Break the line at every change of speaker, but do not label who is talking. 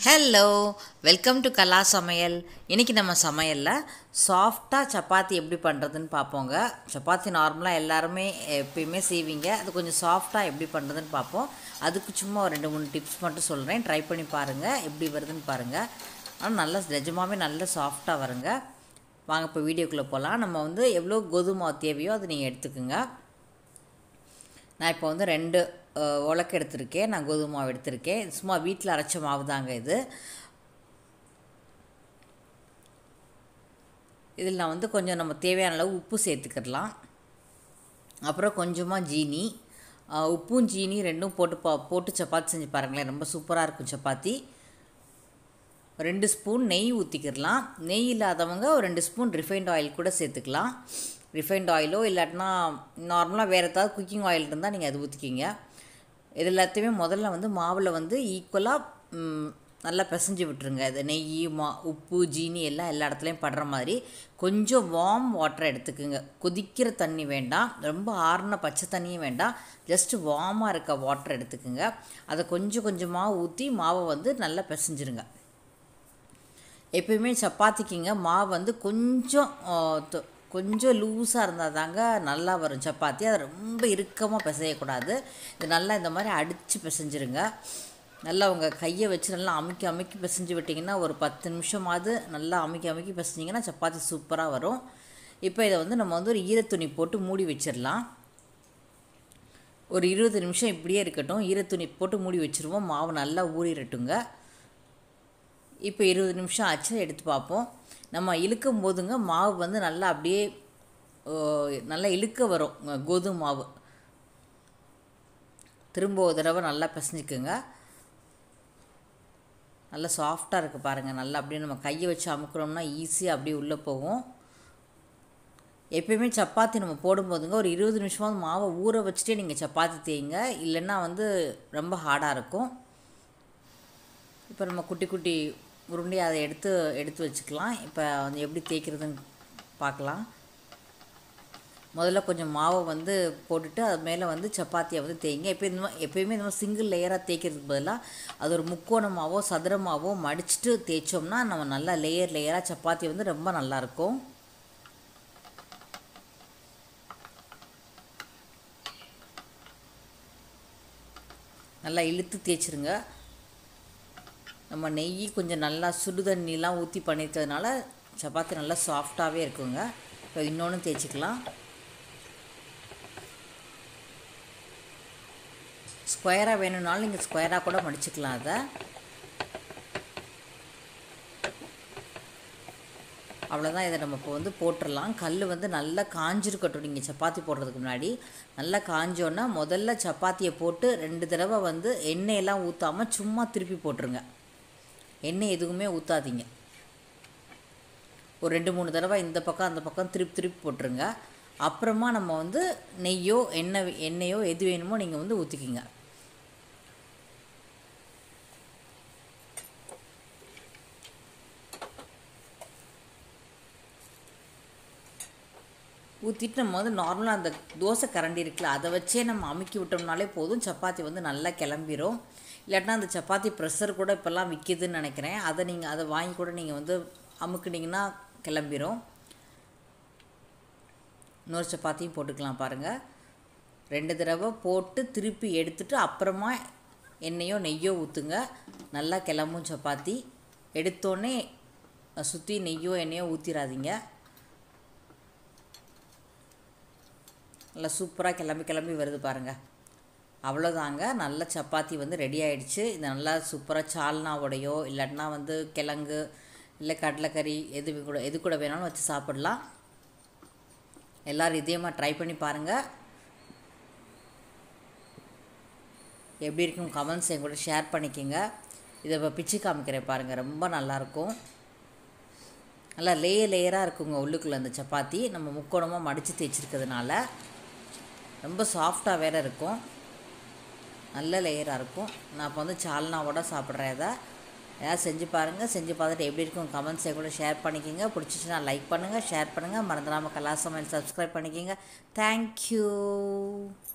hello welcome to கலா சமையல் இன்றைக்கி நம்ம சமையலில் சாஃப்டாக சப்பாத்தி எப்படி பண்ணுறதுன்னு பார்ப்போங்க சப்பாத்தி நார்மலாக எல்லாருமே எப்பயுமே செய்வீங்க அது கொஞ்சம் சாஃப்டாக எப்படி பண்ணுறதுன்னு பார்ப்போம் அதுக்கு சும்மா ஒரு ரெண்டு மூணு டிப்ஸ் மட்டும் சொல்கிறேன் ட்ரை பண்ணி பாருங்கள் எப்படி வருதுன்னு பாருங்கள் ஆனால் நல்லா நிஜமாவே நல்ல சாஃப்டாக வருங்க வாங்க இப்போ வீடியோக்குள்ளே போகலாம் நம்ம வந்து எவ்வளோ கோதுமை மாவு தேவையோ அதை நீங்கள் எடுத்துக்கோங்க நான் இப்போ வந்து ரெண்டு அஹ், உலக்கு எடுத்திருக்கேன் நான் கோதுமை மாவு எடுத்திருக்கேன் இது சும்மா வீட்டில் அரைச்ச மாவு தாங்க இது இதில் நான் வந்து கொஞ்சம் நம்ம தேவையான அளவு உப்பு சேர்த்துக்கிடலாம் அப்புறம் கொஞ்சமாக ஜீனி அஹ், உப்பும் ஜீனி ரெண்டும் போட்டு பா போட்டு சப்பாத்தி செஞ்சு பாருங்களேன் ரொம்ப சூப்பராக இருக்கும் சப்பாத்தி ரெண்டு ஸ்பூன் நெய் ஊற்றிக்கிடலாம் நெய் இல்லாதவங்க ஒரு ரெண்டு ஸ்பூன் ரிஃபைண்ட் ஆயில் கூட சேர்த்துக்கலாம் ரிஃபைண்ட் ஆயிலோ இல்லாட்டினா நார்மலாக வேறு ஏதாவது குக்கிங் ஆயில் இருந்தால் நீங்கள் அது ஊற்றிக்கிங்க இது எல்லாத்தையுமே முதல்ல வந்து மாவில் வந்து ஈக்குவலாக நல்லா பிசைஞ்சு விட்டுருங்க இது நெய் மா உப்பு ஜீனி எல்லாம் எல்லா இடத்துலையும் படுற மாதிரி கொஞ்சம் வார்ம் வாட்டரை எடுத்துக்குங்க கொதிக்கிற தண்ணி வேண்டாம் ரொம்ப ஆறுன பச்சை தண்ணியும் வேண்டாம் ஜஸ்ட் வார்மாக இருக்க வாட்டர் எடுத்துக்குங்க அதை கொஞ்சம் கொஞ்சமாக ஊற்றி மாவை வந்து நல்லா பிசைஞ்சிருங்க எப்பயுமே சப்பாத்திக்குங்க மாவு வந்து கொஞ்சம் ஆ, தொ- கொஞ்சம் லூஸாக இருந்தால் தாங்க நல்லா வரும் சப்பாத்தி அதை ரொம்ப இறுக்கமாக பிசையக்கூடாது இது நல்லா இந்த மாதிரி அடித்து பிசைஞ்சிருங்க நல்லா உங்கள் கையை வச்சு நல்லா அமுக்கி அமுக்கி பிசைஞ்சு விட்டிங்கன்னா ஒரு பத்து நிமிஷமாவது நல்லா அமுக்கி அமுக்கி பிசைஞ்சிங்கன்னா சப்பாத்தி சூப்பராக வரும் இப்போ இதை வந்து நம்ம வந்து ஒரு ஈரத்துணி போட்டு மூடி வச்சிடலாம் ஒரு இருபது நிமிஷம் இப்படியே இருக்கட்டும் ஈரத்துணி போட்டு மூடி வச்சுருவோம் மாவு நல்லா ஊறிடட்டுங்க இப்போ இருபது நிமிஷம் ஆச்சு எடுத்து பார்ப்போம் நம்ம இழுக்கும் போதுங்க மாவு வந்து நல்லா அப்படியே ஓ, நல்லா இழுக்க வரும் அஹ், கோதுமை மாவு திரும்ப ஒரு தடவை நல்லா பிசைஞ்சுக்குங்க நல்லா சாஃப்டாக இருக்குது பாருங்கள் நல்லா அப்படியே நம்ம கையை வச்சு அமுக்குறோம்னா ஈஸியாக அப்படியே உள்ளே போகும் எப்பயுமே சப்பாத்தி நம்ம போடும்போதுங்க ஒரு இருபது நிமிஷமாவது மாவை ஊற வச்சுட்டே நீங்கள் சப்பாத்தி தேய்ங்க இல்லைன்னா வந்து ரொம்ப ஹார்டாக இருக்கும் இப்போ நம்ம குட்டி குட்டி உருண்டை அதை எடுத்து எடுத்து வச்சுக்கலாம் இப்போ வந்து எப்படி தேய்க்கிறதுன்னு பார்க்கலாம் முதல்ல கொஞ்சம் மாவை வந்து போட்டுட்டு அது மேலே வந்து சப்பாத்தியை வந்து தேய்ங்க எப்போ இந்த மாதிரி எப்பயுமே இந்த மாதிரி சிங்கிள் லேயராக தேய்க்கிறதுக்கு பதிலாக அது ஒரு முக்கோணமாவோ சதுரமாவோ மடிச்சுட்டு தேய்ச்சோம்னா நம்ம நல்லா லேயர் லேயராக சப்பாத்தி வந்து ரொம்ப நல்லாயிருக்கும் நல்லா இழுத்து தேய்ச்சிருங்க நம்ம நெய் கொஞ்சம் நல்லா சுடு தண்ணிலாம் ஊற்றி பண்ணியிருக்கிறதுனால சப்பாத்தி நல்லா சாஃப்டாகவே இருக்குங்க இப்போ இன்னொன்று தேய்ச்சிக்கலாம் ஸ்கொயராக வேணும்னாலும் நீங்கள் ஸ்கொயராக கூட மடிச்சுக்கலாம் அதை அவ்வளோதான் இதை நம்ம இப்போ வந்து போட்டுடலாம் கல் வந்து நல்லா காஞ்சிருக்கட்டும் நீங்கள் சப்பாத்தி போடுறதுக்கு முன்னாடி நல்லா காஞ்சோன்னா முதல்ல சப்பாத்தியை போட்டு ரெண்டு தடவை வந்து எண்ணெயெல்லாம் ஊற்றாமல் சும்மா திருப்பி போட்டுருங்க எண்ணெய் எதுவுமே ஊற்றாதீங்க ஒரு ரெண்டு மூணு தடவை இந்த பக்கம் அந்த பக்கம் திருப்பி திருப்பி போட்டுருங்க அப்புறமா நம்ம வந்து நெய்யோ எண்ணெய் எண்ணெயோ எது வேணுமோ நீங்கள் வந்து ஊற்றிக்கிங்க ஊற்றிட்டு நம்ம வந்து நார்மலாக அந்த தோசை கரண்டி இருக்குல்ல அதை வச்சே நம்ம அமுக்கி விட்டோம்னாலே போதும் சப்பாத்தி வந்து நல்லா கிளம்பிரும் இல்லாட்டினா அந்த சப்பாத்தி ப்ரெஷர் கூட இப்போல்லாம் விற்கிதுன்னு நினைக்கிறேன் அதை நீங்கள் அதை வாங்கி கூட நீங்கள் வந்து அமுக்குனீங்கன்னா கிளம்பிரும் இன்னொரு சப்பாத்தியும் போட்டுக்கலாம் பாருங்கள் ரெண்டு தடவை போட்டு திருப்பி எடுத்துட்டு அப்புறமா எண்ணெயோ நெய்யோ ஊற்றுங்க நல்லா கிளம்பும் சப்பாத்தி எடுத்தோடனே சுற்றி நெய்யோ எண்ணெயோ ஊற்றிடாதீங்க நல்லா சூப்பராக கிளம்பி கிளம்பி வருது பாருங்கள் அவ்வளோதாங்க நல்ல சப்பாத்தி வந்து ரெடி ஆயிடுச்சு இது நல்லா சூப்பராக சால்னாவோடையோ இல்லாட்டினா வந்து கிழங்கு இல்லை கடலைக்கறி எது கூட எது கூட வேணாலும் வச்சு சாப்பிடலாம் எல்லோரும் இதேமாக ட்ரை பண்ணி பாருங்கள் எப்படி இருக்கும் கமெண்ட்ஸ் என் கூட ஷேர் பண்ணிக்கோங்க இதை இப்போ பிச்சு காமிக்கிறேன் பாருங்கள் ரொம்ப நல்லாயிருக்கும் நல்லா லேயர் லேயராக இருக்குங்க உள்ளுக்குள்ளே அந்த சப்பாத்தி நம்ம முக்கோணமாக மடித்து தேய்ச்சிருக்கிறதுனால ரொம்ப சாஃப்டாக வேறு இருக்கும் நல்ல லேயராக இருக்கும் நான் இப்போ வந்து சால்னாவோட சாப்பிட்றேன் இதை ஏதாவது செஞ்சு பாருங்கள் செஞ்சு பார்த்துட்டு எப்படி இருக்கும் கமெண்ட்ஸை கூட ஷேர் பண்ணிக்கோங்க பிடிச்சிச்சுன்னா லைக் பண்ணுங்கள் ஷேர் பண்ணுங்கள் மறந்துடாமல் கலா சமையல் சப்ஸ்கிரைப் பண்ணிக்கோங்க தேங்க்யூ